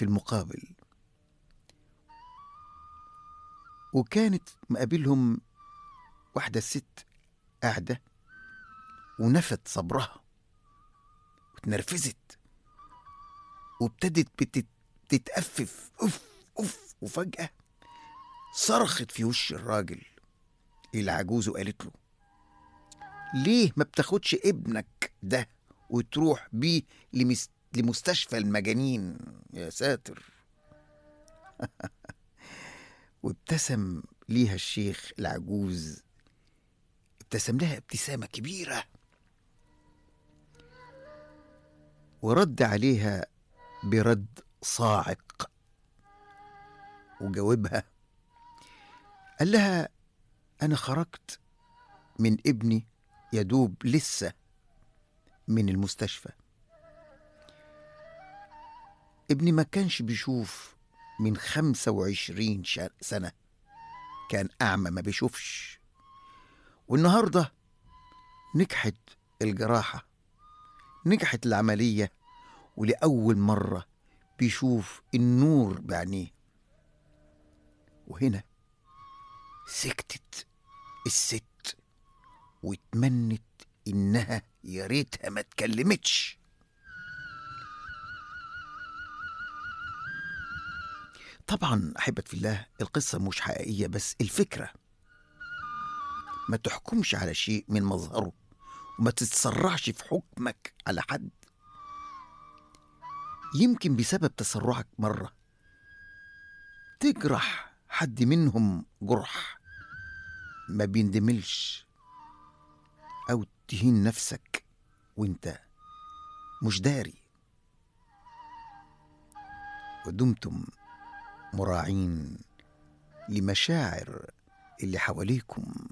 في المقابل وكانت مقابلهم واحدة ست قاعدة ونفت صبرها واتنرفزت وابتدت بتت- تتأفف أف أف وفجأة صرخت في وش الراجل العجوز وقالت له ليه ما بتاخدش ابنك ده وتروح بيه لمس... لمستشفى المجانين يا ساتر وابتسم ليها الشيخ العجوز ابتسم لها ابتسامة كبيرة ورد عليها برد صاعق وجاوبها قال لها أنا خرجت من ابني يدوب لسه من المستشفى ابني ما كانش بيشوف من خمسة وعشرين شا- سنة كان أعمى ما بيشوفش والنهاردة نجحت الجراحة نجحت العملية ولأول مرة بيشوف النور بعينيه وهنا سكتت الست واتمنت إنها يا ريتها ما اتكلمتش طبعا أحبة في الله القصة مش حقيقية بس الفكرة ما تحكمش على شيء من مظهره وما تتسرعش في حكمك على حد يمكن بسبب تسرعك مرة تجرح حد منهم جرح ما بيندملش أو تهين نفسك وانت مش داري ودمتم مراعين لمشاعر اللي حواليكم